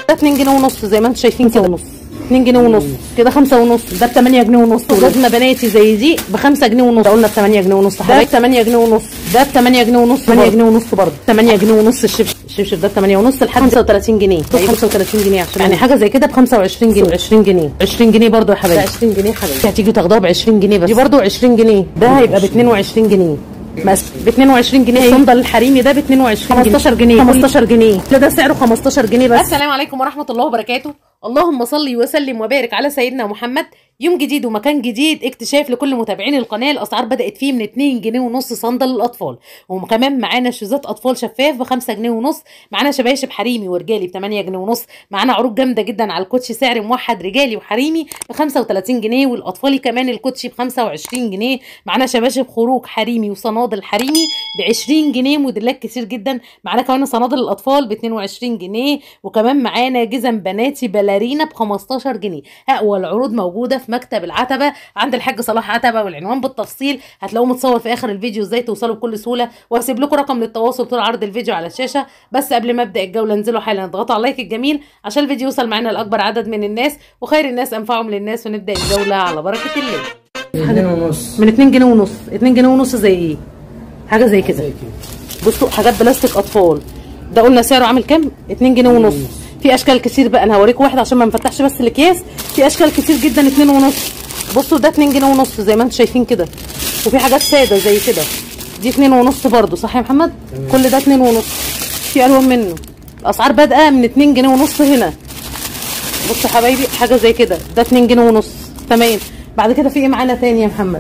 ده 2 جنيه ونص زي ما انتم شايفين كده ونص 2 جنيه ونص كده 5 ونص ده ب 8 جنيه ونص جزمه بناتي زي دي ب 5 جنيه ونص قلنا ب 8 جنيه ونص ده ب 8 جنيه ونص ده ب 8 جنيه ونص 8 جنيه ونص برضه 8 جنيه ونص الشبشب الشبشب ده ب 8 ونص لحد 35 جنيه 35 جنيه عشان يعني حاجه زي كده ب 25 جنيه 20 جنيه 20 جنيه برضه يا حبايبي 20 جنيه حبايبي هتيجوا تاخدوها ب 20 جنيه بس دي برضه 20 جنيه ده هيبقى ب 22 جنيه بس ب 22 جنيه الصندل الحريمي ده ب 22 جنيه 15 جنيه 15 جنيه ده, ده سعره 15 جنيه بس السلام عليكم ورحمه الله وبركاته اللهم صل وسلم وبارك على سيدنا محمد يوم جديد ومكان جديد اكتشاف لكل متابعين القناه الاسعار بدات فيه من 2 جنيه ونص صندل للاطفال وكمان معانا شوزات اطفال شفاف ب 5 جنيه ونص معانا شباشب حريمي ورجالي ب 8 جنيه ونص معانا عروض جامده جدا على الكوتشي سعر موحد رجالي وحريمي ب 35 جنيه والاطفالي كمان الكوتشي ب 25 جنيه معانا شباشب خروج حريمي وصنادل حريمي ب 20 جنيه موديلات كتير جدا معانا كمان صنادل الاطفال ب 22 جنيه وكمان معانا جزم بناتي باليرينا ب 15 جنيه اقوى العروض موجوده في مكتب العتبه عند الحاج صلاح عتبه والعنوان بالتفصيل هتلاقوه متصور في اخر الفيديو ازاي توصلوا بكل سهوله وهسيب لكم رقم للتواصل طول عرض الفيديو على الشاشه بس قبل ما ابدا الجوله انزلوا حالا اضغطوا على اللايك الجميل عشان الفيديو يوصل معانا لاكبر عدد من الناس وخير الناس انفعهم للناس ونبدا الجوله على بركه الله اتنين ونص من 2 جنيه ونص 2 جنيه ونص زي ايه حاجه زي كده زي كده بصوا حاجات بلاستيك اطفال ده قلنا سعره عامل كام 2 جنيه ونص في اشكال كتير بقى انا هوريكم واحده عشان ما نفتحش بس الاكياس في اشكال كتير جدا 2 ونص بصوا ده 2 جنيه ونص زي ما انتم شايفين كده وفي حاجات ساده زي كده دي 2 ونص برده صح يا محمد كل ده 2 ونص في الوان منه الاسعار بادئه من 2 جنيه ونص هنا بصوا يا حبايبي حاجه زي كده ده 2 جنيه ونص تمام بعد كده في ايه معانا تاني يا محمد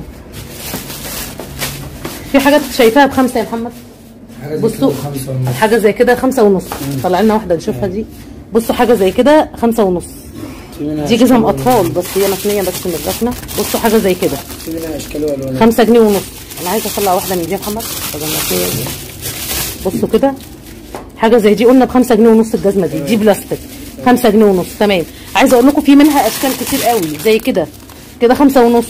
في حاجات شايفاها بخمسه يا محمد حاجة زي بصوا كده خمسة ونص حاجه زي كده خمسة ونص طلع لنا واحده نشوفها دي بصوا حاجه زي كده خمسة ونص في منها دي أشكال جزم وألوان. اطفال بس هي متنيه بس من الركنه بصوا حاجه زي كده في منها اشكال والوان خمسة جنيه ونص انا عايزه اطلع واحده من دي يا محمد بدل المتنيه دي بصوا كده حاجه زي دي قلنا بخمسة جنيه ونص الجزمه دي دي بلاستيك خمسة جنيه ونص تمام عايزه اقول لكم في منها اشكال كتير قوي زي كده كده خمسة ونص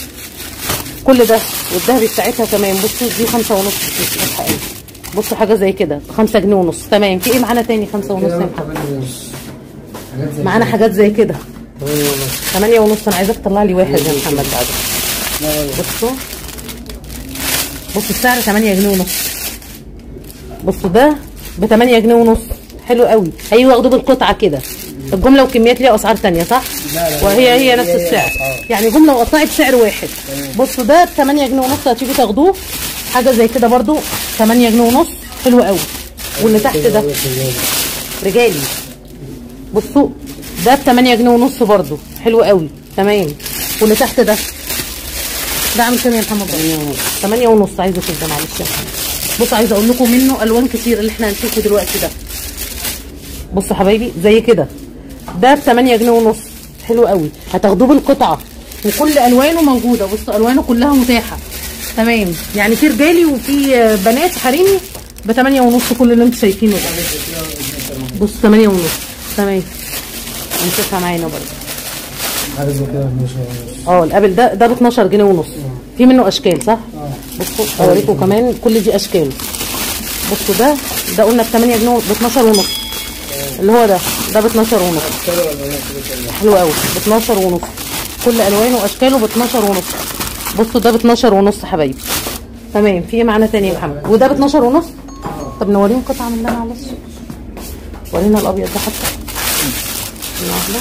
كل ده والذهبي بتاعتها كمان بصوا دي خمسة ونص مش واضحه قوي بصوا حاجه زي كده بخمسة جنيه ونص تمام في ايه معانا تاني خمسة ونص كده يا محمد تمانية ونص حاجات زي معانا كده. حاجات زي كده تمانية ونص تمانية ونص انا عايزاك تطلع لي واحد يا محمد بعد لا لا بصوا بصوا السعر 8 جنيه ونص بصوا ده ب 8 جنيه ونص حلو قوي هيجوا ياخدوه بالقطعه كده الجمله والكميات ليها اسعار تانية صح؟ لا لا وهي هي هي نفس هي السعر الأسعار. يعني جمله وقطعت سعر واحد بصوا ده ب 8 جنيه ونص هتيجوا تاخدوه حاجه زي كده برضو 8 جنيه ونص حلو قوي واللي تحت ده رجالي بصوا ده ب 8 جنيه ونص برضو حلو قوي تمام واللي تحت ده ده عامل كام يا محمد برضو؟ 8 ونص عايزه كده معلش يا محمد بصوا عايزه اقول لكم منه الوان كتير اللي احنا هنشوفه دلوقتي ده بصوا يا حبايبي زي كده ده ب 8 جنيه ونص حلو قوي هتاخدوه بالقطعه وكل الوانه موجوده بصوا الوانه كلها متاحه تمام يعني في رجالي وفي آه، بنات حريمي ب 8 ونص كل اللي انتم شايفينه ده بصوا 8 ونص تمام نشوفها معانا برضه حاجة زي كده 12 ونص اه الابل ده ده ب 12 جنيه ونص في منه اشكال صح اه بصوا اوريكم كمان كل دي اشكال بصوا ده ده قلنا ب 8 جنيه ب 12 ونص اللي هو ده ده ب 12 ونص اشكال والوان كده كده حلو قوي ب 12 ونص كل الوانه واشكاله ب 12 ونص بصوا ده ب 12 ونص حبايبي تمام في ايه معانا تاني يا محمد وده ب 12 ونص طب نوريهم قطعه من ده معلش ورينا الابيض ده حتى ثانية واحدة.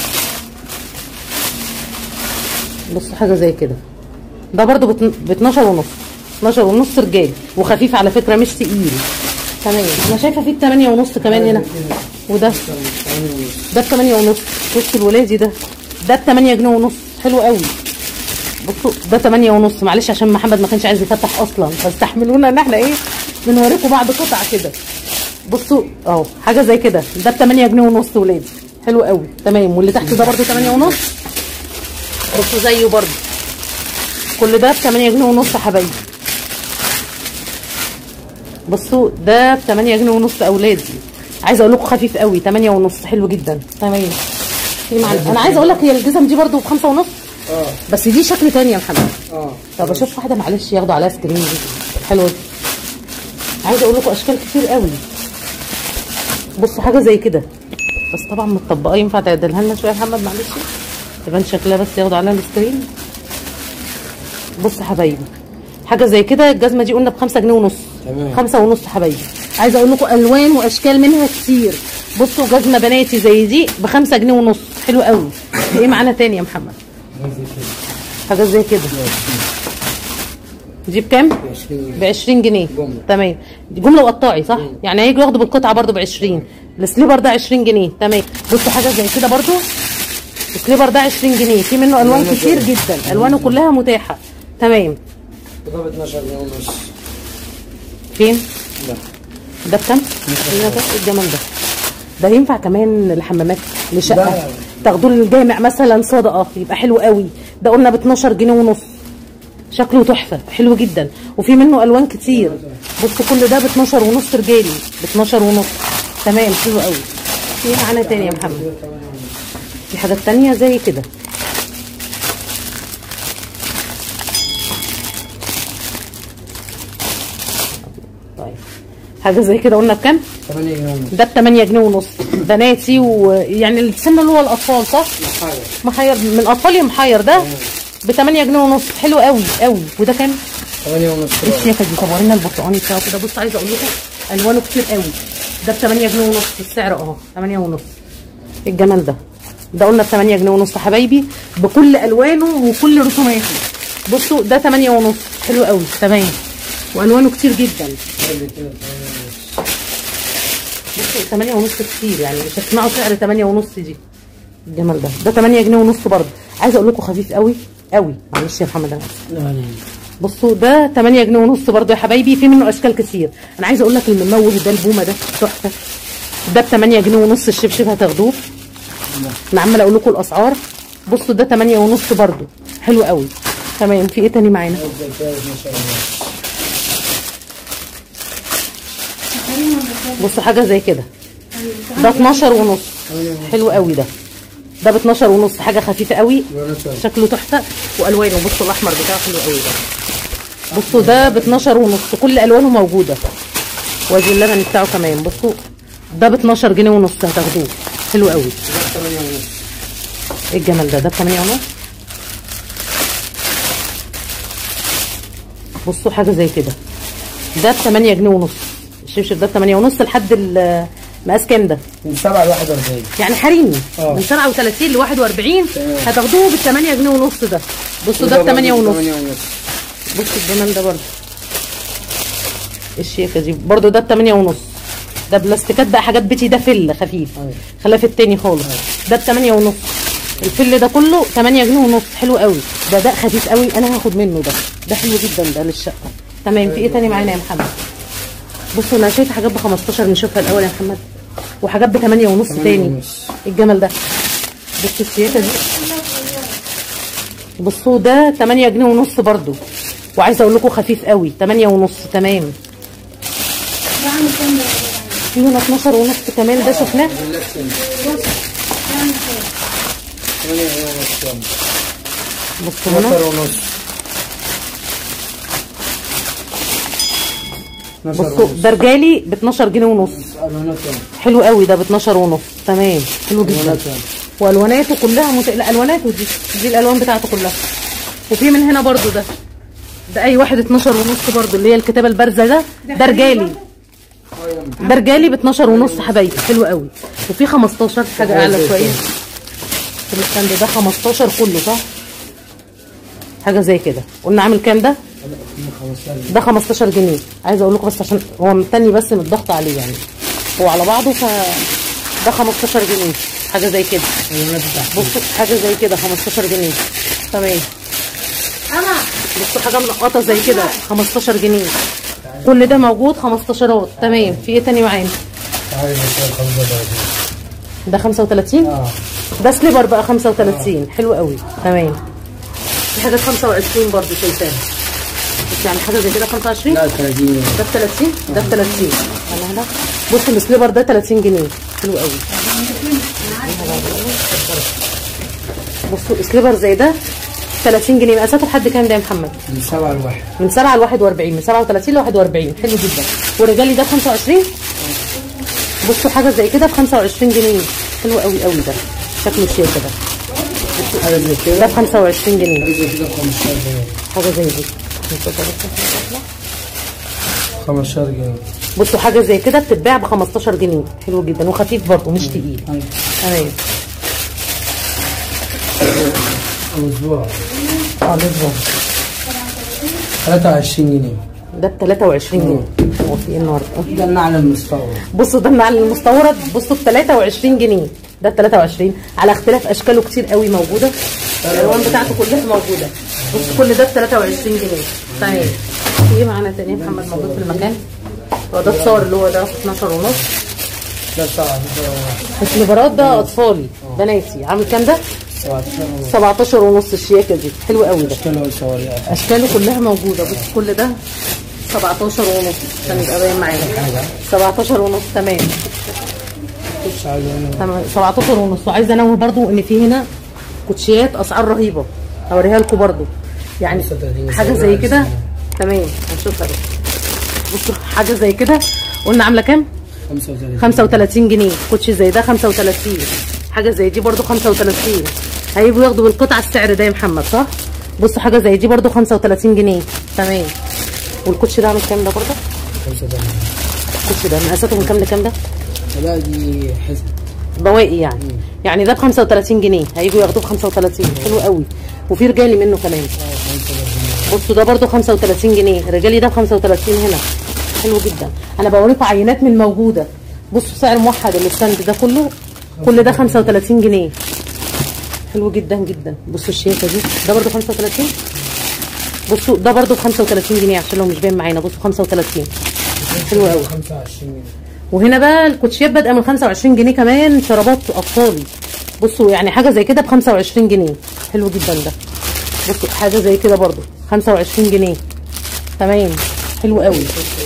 بصوا حاجه زي كده ده برضو ب 12 ونص 12 ونص رجالي وخفيف على فكره مش تقيل تمام انا شايفه فيه 8 ونص كمان هنا وده تمانية ونص ده ب 8 ونص بصوا الولادي ده ده ب 8 جنيه ونص حلو قوي بصوا ده 8 ونص معلش عشان محمد ما كانش عايز يفتح اصلا فاستحملونا ان احنا ايه بنوريكم بعض قطع كده بصوا اهو حاجه زي كده ده ب 8 جنيه ونص ولادي حلو قوي تمام واللي تحت ده برده 8 ونص بصوا زيه برده كل ده ب 8 جنيه ونص يا حبايبي بصوا ده ب 8 جنيه ونص اولادي عايزه اقول لكم خفيف قوي 8 ونص حلو جدا تمام في معنى انا عايزه اقول لك هي الجزم دي برده بخمسة ونص اه بس دي شكل تاني يا محمد اه طب اشوف واحده معلش ياخدوا عليها سكرين دي حلوه دي عايزه اقول لكم اشكال كتير قوي بصوا حاجه زي كده بس طبعا متطبقه ينفع تعدلها لنا شويه يا محمد معلش تبان شكلها بس ياخد عليها السكرين بص يا حبايبي حاجه زي كده الجزمه دي قلنا بخمسة جنيه ونص تمام. خمسة ونص يا حبايبي عايزه اقول لكم الوان واشكال منها كتير بصوا جزمه بناتي زي دي بخمسة جنيه ونص حلو قوي ايه معانا تاني يا محمد زي كده حاجه زي كده دي بكام عشرين ب 20 جنيه جملة. تمام دي جمله وقطاعي صح يعني هيجوا ياخدوا بالقطعه برضو ب 20 السليبر ده 20 جنيه تمام بصوا حاجه زي كده برضو السليبر ده 20 جنيه في منه الوان ألوانه كتير كويس. جدا الوانه كلها متاحه تمام وده ب 12 جنيه ونص فين ده ده بكام خلينا بس إيه الجمال ده ده ينفع كمان الحمامات لشقه ده- تاخدوه للجامع مثلا صدقه يبقى حلو قوي ده قلنا ب 12 جنيه ونص شكله تحفه حلو جدا وفي منه الوان كتير بصوا كل ده ب 12 ونص رجالي ب 12 ونص تمام حلو قوي في إيه معانا تاني يا محمد في حاجات تانية زي كده طيب حاجه زي كده قلنا بكام 8 جنيه ونص ده ب 8 جنيه ونص بناتي ويعني السن اللي هو الاطفال صح محايا محير من الاطفال يا محير ده ب 8 جنيه ونص حلو قوي قوي وده كام 8 ونص ايه الشياكه دي طب ورينا البرتقاني بتاعه كده بص عايزه اقول لكم الوانه كتير قوي ده ب 8 جنيه ونص السعر اهو 8 ونص إيه الجمال ده ده قلنا ب 8 جنيه ونص يا حبايبي بكل الوانه وكل رسوماته بصوا ده 8 ونص حلو قوي تمام والوانه كتير جدا اللي كده 8 ونص بصوا 8 ونص كتير يعني مش هتسمعوا سعر 8 ونص دي الجمال ده ده 8 جنيه ونص برضه عايزه اقول لكم خفيف قوي قوي معلش يا محمد انا لا لا بصوا ده 8 جنيه ونص برضه يا حبايبي في منه اشكال كتير انا عايزه اقول لك المموه ده البومه ده تحفه ده ب 8 جنيه ونص الشبشب هتاخدوه انا عماله اقول لكم الاسعار بصوا ده 8 ونص برضه حلو قوي تمام في ايه تاني معانا زي كده 12 ونص بصوا حاجه زي كده ده 12 ونص حلو قوي ده ده ب 12 ونص حاجه خفيفه قوي شكله تحفه والوانه بصوا الاحمر بتاعه حلو قوي ده بصوا ده ب 12 ونص كل الوانه موجوده وادي اللبن بتاعه كمان بصوا ده ب 12 جنيه ونص هتاخدوه حلو قوي ده 8 ونص ايه الجمال ده ده ب 8 ونص بصوا حاجه زي كده ده ب 8 جنيه ونص الشبشب ده ب 8 ونص لحد ال- مقاس كام ده من 7 ل 41 يعني حريمي اه. من 37 ل 41 تمام. هتاخدوه ب 8 جنيه ونص ده بصوا ده ب 8 ونص 8 ونص بصوا الجمال ده برضه الشيكه دي برضه ده ب 8 ونص ده بلاستيكات بقى حاجات بيتي ده فل خفيف أيوة. خلاف التاني خالص ده ب 8 ونص الفل ده كله 8 جنيه ونص حلو قوي ده ده خفيف قوي انا هاخد منه ده ده حلو جدا ده للشقه تمام في ايه تاني معانا يا محمد بصوا انا شايفه حاجات ب 15 نشوفها الاول يا محمد وحاجات ب 8 ونص 8 تاني ونص. إيه الجمال ده بصوا السياسه دي بصوا ده 8 جنيه ونص برضو وعايزه اقول لكم خفيف قوي 8 ونص تمام في هنا 12 ونص كمان ده شفناه ريلاكس انت 8 جنيه ونص يلا بصوا هنا 12 ونص 12 بصوا ونص ده رجالي ب 12 جنيه ونص الوانات يلا حلو قوي ده ب 12 ونص تمام حلو جدا الوانات يلا والواناته كلها مت... لا الواناته دي دي الالوان بتاعته كلها وفي من هنا برضو ده ده اي واحد 12 ونص برضو اللي هي الكتابه البارزه ده ده رجالي ده رجالي ب 12 ونص حبايبي حلو قوي وفي 15 حاجه اعلى شويه في الستاند ده 15 كله صح حاجه زي كده قلنا عامل كام ده 15 ده 15 جنيه عايزه اقول لكم بس عشان هو مستني بس من الضغط عليه يعني هو على بعضه ف ده 15 جنيه حاجه زي كده الوانات بتاعته بصوا حاجه زي كده 15 جنيه تمام بصوا حاجه منقطه زي كده 15 جنيه كل ده موجود 15 تمام في ايه تاني معانا تعالي بس 35 ده 35 اه ده سليبر بقى 35 حلو قوي تمام في حاجات 25 برضه شايفاها بس يعني حاجه زي كده 25 لا 30 ده ب 30 ده ب 30 انا هنا بص السليبر ده 30 جنيه حلو قوي بصوا سليبر زي ده 30 جنيه مقاساته لحد كام ده يا محمد؟ من 7 ل 1 من 7 ل 41 من 37 ل 41 حلو جدا ورجالي ده ب 25 بصوا حاجه زي كده ب 25 جنيه حلو قوي قوي ده شكله شيك ده حاجه زي ده كده ب 25 جنيه حاجه زي كده 15 جنيه حاجه زي دي نشوف ده بس. 15 جنيه بصوا حاجه زي كده بتتباع ب 15 جنيه حلو جدا وخفيف برضه مش تقيل أيوة. تمام الاسبوع اه بالظبط 23 جنيه ده ب 23 جنيه هو في ايه النهارده ده النعل المستورد بصوا ده النعل المستورد بصوا ب 23 جنيه ده ب 23 على اختلاف اشكاله كتير قوي موجوده الالوان بتاعته كلها موجوده بصوا كل ده ب 23 جنيه تمام في ايه معانا تاني يا محمد موجود في المكان هو ده الصور اللي هو ده 12 ونص ده صعب السليفرات ده اطفالي بناتي عامل كام ده 17 ونص الشياكه دي حلو قوي ده اشكال وصوريات اشكاله كلها موجوده بص كل ده 17 ونص عشان يبقى باين معانا 17 ونص تمام مش عايز انا تمام 17 ونص وعايزه انوه برضو ان في هنا كوتشيات اسعار رهيبه هوريها لكم برضو يعني 35 حاجه زي كده تمام هنشوفها بس بصوا حاجه زي كده قلنا عامله كام 35 35 جنيه كوتشي زي ده 35 حاجه زي دي برضو 35 هيجوا ياخدوا بالقطعه السعر ده يا محمد صح بص حاجه زي دي برضو 35 جنيه تمام والكوتشي ده عامل كام ده برضو 35 الكوتشي ده مقاساته من كام لكام ده لا دي حزب بواقي يعني يعني ده ب 35 جنيه هيجوا ياخدوه ب 35 حلو قوي وفي رجالي منه كمان بصوا ده برضو 35 جنيه الرجالي ده ب 35 هنا حلو جدا انا بوريكم عينات من موجوده بصوا سعر موحد الستاند ده كله كل ده 35 جنيه حلو جدا جدا بصوا الشياكه دي ده برضو 35 بصوا ده برضو ب 35 جنيه عشان لو مش باين معانا بصوا 35 حلو قوي 25 جنيه وهنا بقى الكوتشيات بادئه من 25 جنيه كمان شرابات اطفالي بصوا يعني حاجه زي كده ب 25 جنيه حلو جدا ده بصوا حاجه زي كده برضو 25 جنيه تمام حلو قوي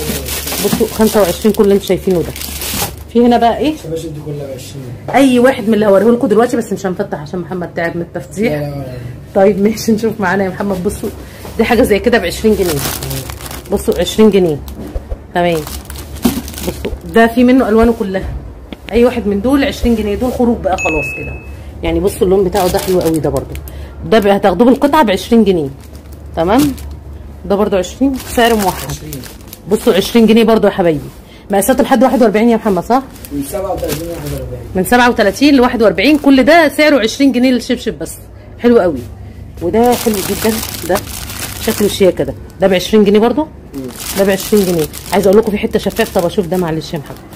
بصوا 25 كل اللي انتوا شايفينه ده في هنا بقى ايه يا باشا دي كلها ب 20 اي واحد من اللي هوريه لكم دلوقتي بس مش هنفتح عشان محمد تعب من التفتيح لا لا لا طيب ماشي نشوف معانا يا محمد بصوا دي حاجه زي كده ب 20 جنيه بصوا 20 جنيه تمام بصوا ده في منه الوانه كلها اي واحد من دول 20 جنيه دول خروج بقى خلاص كده يعني بصوا اللون بتاعه ده حلو قوي ده برده ده بقى هتاخدوه بالقطعه ب 20 جنيه تمام ده برده 20 سعر موحد بصوا 20 جنيه برده يا حبايبي مقاساته لحد 41 يا محمد صح من 37 ل 41 من 37 ل 41 كل ده سعره 20 جنيه للشبشب بس حلو قوي وده حلو جدا ده شكله شياكه ده ده ب 20 جنيه برضه ده ب 20 جنيه عايزه اقول لكم في حته شفاف طب اشوف ده معلش يا محمد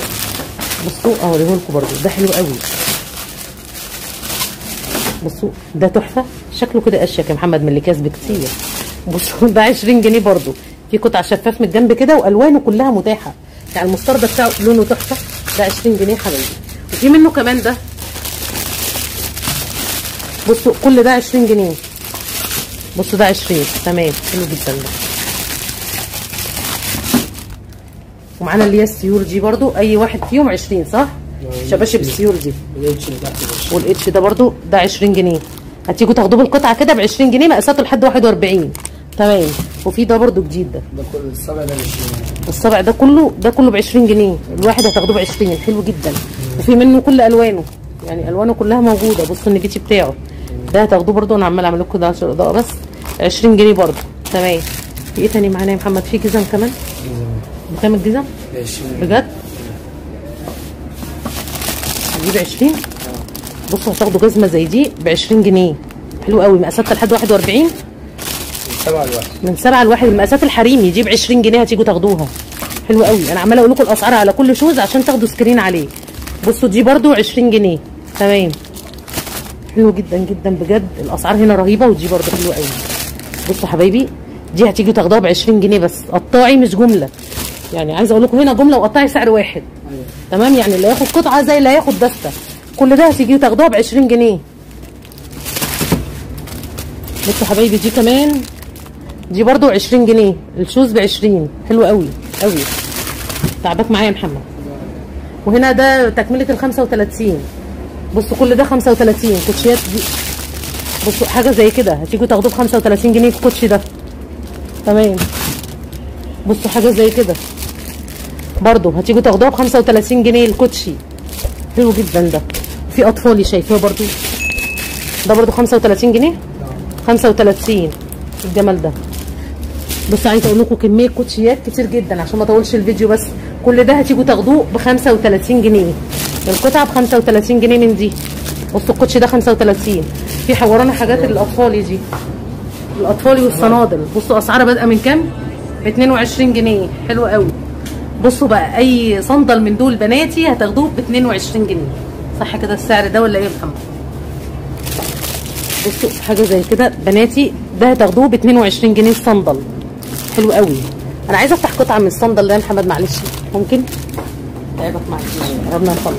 بصوا اوريه لكم برضه ده حلو قوي بصوا ده تحفه شكله كده اشيك يا محمد من اللي كاس بكتير بصوا ده 20 جنيه برضه في قطع شفاف من الجنب كده والوانه كلها متاحه يعني المسترد بتاعه لونه تحفه ده 20 جنيه حبايبي وفي منه كمان ده بصوا كل ده 20 جنيه بصوا ده 20 تمام حلو جدا ده ومعانا اللي هي السيور دي برضو اي واحد فيهم 20 صح شباشب السيور دي الاتش اللي تحت ده والاتش ده برضو ده 20 جنيه هتيجوا تاخدوه بالقطعه كده ب 20 جنيه مقاساته لحد 41 تمام وفي ده برضو جديد ده ده كل السبع ده ب 20 الصبع ده كله ده كله ب 20 جنيه الواحد هتاخدوه ب 20 حلو جدا وفي منه كل الوانه يعني الوانه كلها موجوده بصوا النبيتي بتاعه ده هتاخدوه برضو انا عمال اعمل لكم ده عشان الاضاءه بس 20 جنيه برضو تمام في ايه تاني معانا يا محمد في جزم كمان بكام الجزم ب 20 بجد دي ب 20 بصوا هتاخدوا جزمه زي دي ب 20 جنيه حلو قوي مقاساتها لحد 41 سبع الواحد من سبعة لواحد المقاسات الحريمي دي ب 20 جنيه هتيجوا تاخدوها حلو قوي انا عماله اقول لكم الاسعار على كل شوز عشان تاخدوا سكرين عليه بصوا دي برضو 20 جنيه تمام حلو جدا جدا بجد الاسعار هنا رهيبه ودي برضو حلوه قوي بصوا حبايبي دي هتيجوا تاخدوها ب 20 جنيه بس قطاعي مش جمله يعني عايزه اقول لكم هنا جمله وقطاعي سعر واحد ايوه تمام يعني اللي ياخد قطعه زي اللي هياخد دسته كل ده هتيجوا تاخدوها ب 20 جنيه بصوا حبايبي دي كمان دي برضو 20 جنيه الشوز ب 20 حلو قوي قوي تعبك معايا يا محمد وهنا ده تكمله ال 35 بصوا كل ده 35 كوتشيات دي بصوا حاجه زي كده هتيجوا تاخدوه ب 35 جنيه الكوتشي ده تمام بصوا حاجه زي كده برضو هتيجوا تاخدوها ب 35 جنيه الكوتشي حلو جدا ده في اطفالي شايفاه برضو ده برضو 35 جنيه 35 الجمال ده بس عايزه اقول لكم كميه كوتشيات كتير جدا عشان ما اطولش الفيديو بس كل ده هتيجوا تاخدوه ب 35 جنيه القطعه ب 35 جنيه من دي بصوا الكوتشي ده 35 في حورانا حاجات الاطفالي دي الاطفالي والصنادل بصوا اسعارها بادئه من كام ب 22 جنيه حلو قوي بصوا بقى اي صندل من دول بناتي هتاخدوه ب 22 جنيه صح كده السعر ده ولا ايه يا محمد بصوا حاجه زي كده بناتي ده هتاخدوه ب 22 جنيه الصندل حلو قوي انا عايزه افتح قطعه من الصندل ده يا محمد معلش ممكن تعبك معلش قربنا نخلص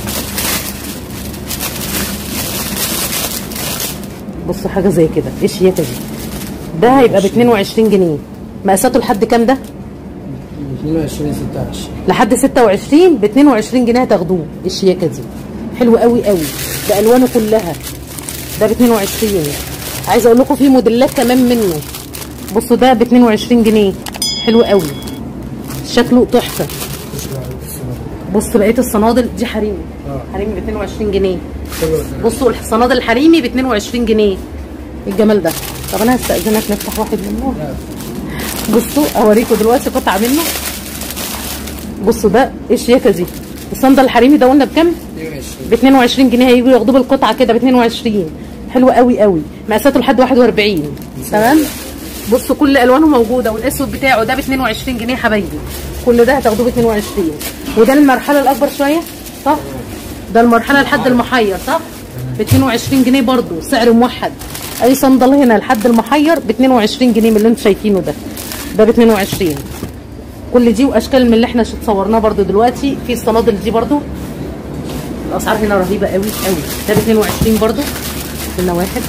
بصوا حاجه زي كده ايه الشياكه دي ده هيبقى ب 22 جنيه مقاساته لحد كام ده 22 16 لحد 26 ب 22 جنيه هتاخدوه الشياكه دي حلو قوي قوي بالوانه كلها ده ب 22 عايزه اقول لكم في موديلات كمان منه بصوا ده ب 22 جنيه حلو قوي شكله تحفه بصوا بقيه الصنادل دي حريمي اه حريمي ب 22 جنيه حلو بصوا الصنادل الحريمي ب 22 جنيه إيه الجمال ده طب انا هستأذنك نفتح واحد منه بصوا اوريكم دلوقتي قطعه منه بصوا ده ايه الشياكه دي الصندل الحريمي ده قلنا بكام 22 ب 22 جنيه هيجوا ياخدوه بالقطعه كده ب 22 حلو قوي قوي مقاساته لحد 41 تمام بصوا كل الوانه موجوده والاسود بتاعه ده ب 22 جنيه يا حبايبي كل ده هتاخدوه ب 22 وده المرحله الاكبر شويه صح ده المرحله لحد المحير صح ب 22 جنيه برضو سعر موحد اي صندل هنا لحد المحير ب 22 جنيه من اللي انتم شايفينه ده ده ب 22 كل دي واشكال من اللي احنا صورناه برضو دلوقتي في الصنادل دي برضو الاسعار هنا رهيبه قوي قوي ده ب 22 برضو قلنا واحد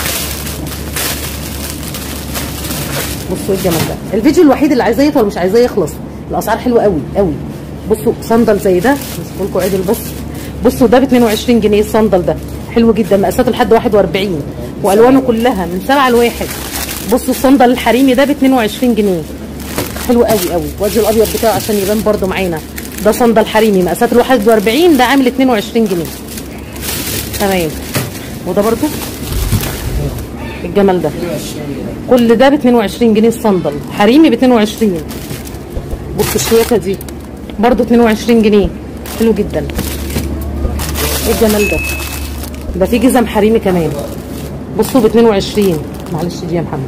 بصوا ايه الجمال ده الفيديو الوحيد اللي عايزاه يطول مش عايزاه يخلص الاسعار حلوه قوي قوي بصوا صندل زي ده بس لكم عدل بس بصوا ده ب 22 جنيه الصندل ده حلو جدا مقاساته لحد 41 والوانه كلها من 7 لواحد بصوا الصندل الحريمي ده ب 22 جنيه حلو قوي قوي وادي الابيض بتاعه عشان يبان برده معانا ده صندل حريمي مقاساته 41 ده عامل 22 جنيه تمام وده برده الجمل ده 22 كل ده ب 22 جنيه الصندل حريمي ب 22 بص الشياكه دي برضه 22 جنيه حلو جدا ايه الجمال ده ده في جزم حريمي كمان بصوا ب 22 معلش دي يا محمد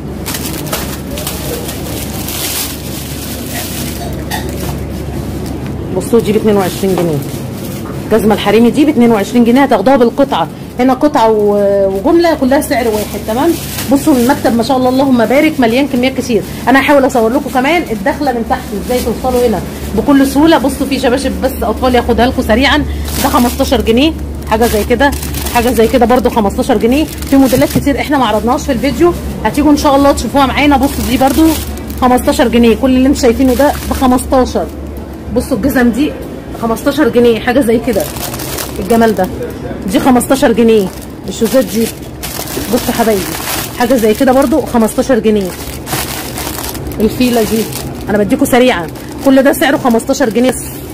بصوا دي ب 22 جنيه الجزمه الحريمي دي ب 22 جنيه هتاخدوها بالقطعه هنا قطعه و- وجمله كلها سعر واحد تمام بصوا المكتب ما شاء الله اللهم بارك مليان كميات كتير انا هحاول اصور لكم كمان الدخله من تحت ازاي توصلوا هنا بكل سهوله بصوا في شباشب بس اطفال ياخدها لكم سريعا ده 15 جنيه حاجه زي كده حاجه زي كده برده 15 جنيه في موديلات كتير احنا ما عرضناهاش في الفيديو هتيجوا ان شاء الله تشوفوها معانا بصوا دي برده 15 جنيه كل اللي انتم شايفينه ده ب 15 بصوا الجزم دي 15 جنيه حاجه زي كده الجمال ده دي 15 جنيه الشوزات دي بصوا حبايبي حاجه زي كده برضو 15 جنيه الفيله دي انا بديكوا سريعا كل ده سعره 15 جنيه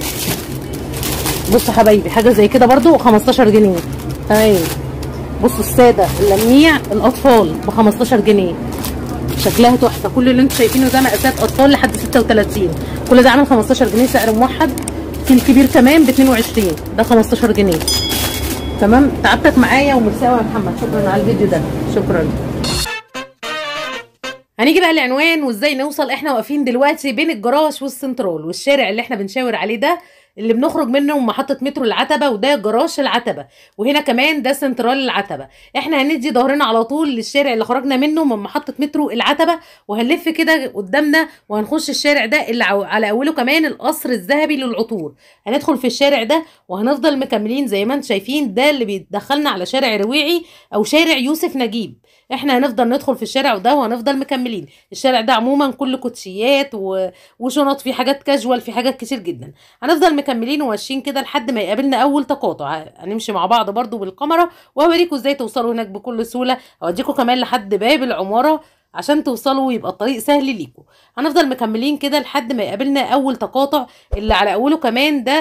بصوا حبايبي حاجه زي كده برضو 15 جنيه تمام بصوا الساده اللميع الاطفال ب 15 جنيه شكلها تحفه كل اللي انتم شايفينه ده مقاسات اطفال لحد 36 كل ده عامل 15 جنيه سعر موحد في الكبير كمان ب 22 ده 15 جنيه تمام تعبتك معايا وميرسي قوي يا محمد شكرا على الفيديو ده شكرا هنيجي بقى العنوان وازاي نوصل احنا واقفين دلوقتي بين الجراج والسنترال والشارع اللي احنا بنشاور عليه ده اللي بنخرج منه من محطة مترو العتبة وده جراج العتبة وهنا كمان ده سنترال العتبة احنا هندي ظهرنا على طول للشارع اللي خرجنا منه من محطة مترو العتبة وهنلف كده قدامنا وهنخش الشارع ده اللي عو- على اوله كمان القصر الذهبي للعطور هندخل في الشارع ده وهنفضل مكملين زي ما انتم شايفين ده اللي بيدخلنا على شارع رويعي او شارع يوسف نجيب احنا هنفضل ندخل في الشارع ده وهنفضل مكملين الشارع ده عموما كله كوتشيات و... وشنط في حاجات كاجوال في حاجات كتير جدا هنفضل مكملين وماشيين كده لحد ما يقابلنا اول تقاطع هنمشي مع بعض برضو بالكاميرا وهوريكم ازاي توصلوا هناك بكل سهوله اوديكم كمان لحد باب العماره عشان توصلوا ويبقى الطريق سهل ليكم هنفضل مكملين كده لحد ما يقابلنا اول تقاطع اللي على اوله كمان ده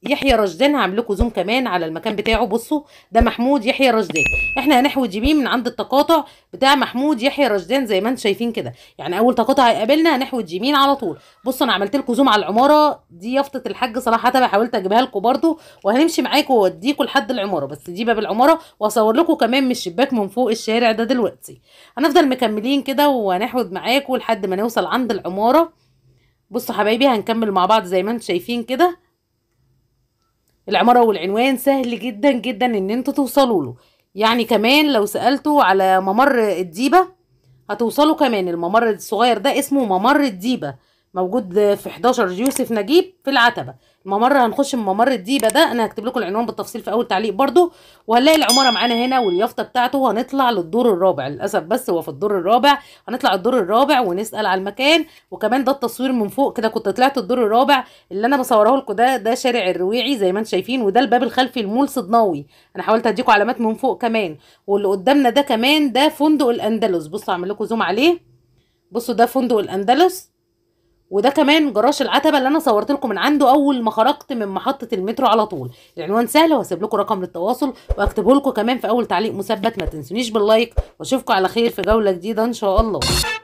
يحيى رشدان هعمل لكم زوم كمان على المكان بتاعه بصوا ده محمود يحيى رشدان احنا هنحود يمين من عند التقاطع بتاع محمود يحيى رشدان زي ما انتم شايفين كده يعني اول تقاطع هيقابلنا هنحود يمين على طول بصوا انا عملت لكم زوم على العماره دي يافطه الحاج صلاح حتبه حاولت اجيبها لكم برده وهنمشي معاكم واوديكم لحد العماره بس دي باب العماره واصور لكم كمان من الشباك من فوق الشارع ده دلوقتي هنفضل مكملين كده وهنحود معاكم لحد ما نوصل عند العماره بصوا حبايبي هنكمل مع بعض زي ما انتم شايفين كده العمارة والعنوان سهل جدا جدا ان انتوا توصلوا له يعني كمان لو سألتوا على ممر الديبة هتوصلوا كمان الممر الصغير ده اسمه ممر الديبة موجود في 11 يوسف نجيب في العتبة الممر هنخش من ممر الديبة ده انا هكتب لكم العنوان بالتفصيل في اول تعليق برضو وهنلاقي العمارة معانا هنا واليافطة بتاعته هنطلع للدور الرابع للاسف بس هو في الدور الرابع هنطلع الدور الرابع ونسأل على المكان وكمان ده التصوير من فوق كده كنت طلعت الدور الرابع اللي انا بصوره لكم ده ده شارع الرويعي زي ما انتم شايفين وده الباب الخلفي المول صدناوي انا حاولت اديكم علامات من فوق كمان واللي قدامنا ده كمان ده فندق الاندلس بصوا اعمل لكم زوم عليه بصوا ده فندق الاندلس وده كمان جراج العتبه اللي انا صورت لكم من عنده اول ما خرجت من محطه المترو على طول العنوان سهل وهسيب لكم رقم للتواصل واكتبه لكم كمان في اول تعليق مثبت ما تنسونيش باللايك واشوفكم على خير في جوله جديده ان شاء الله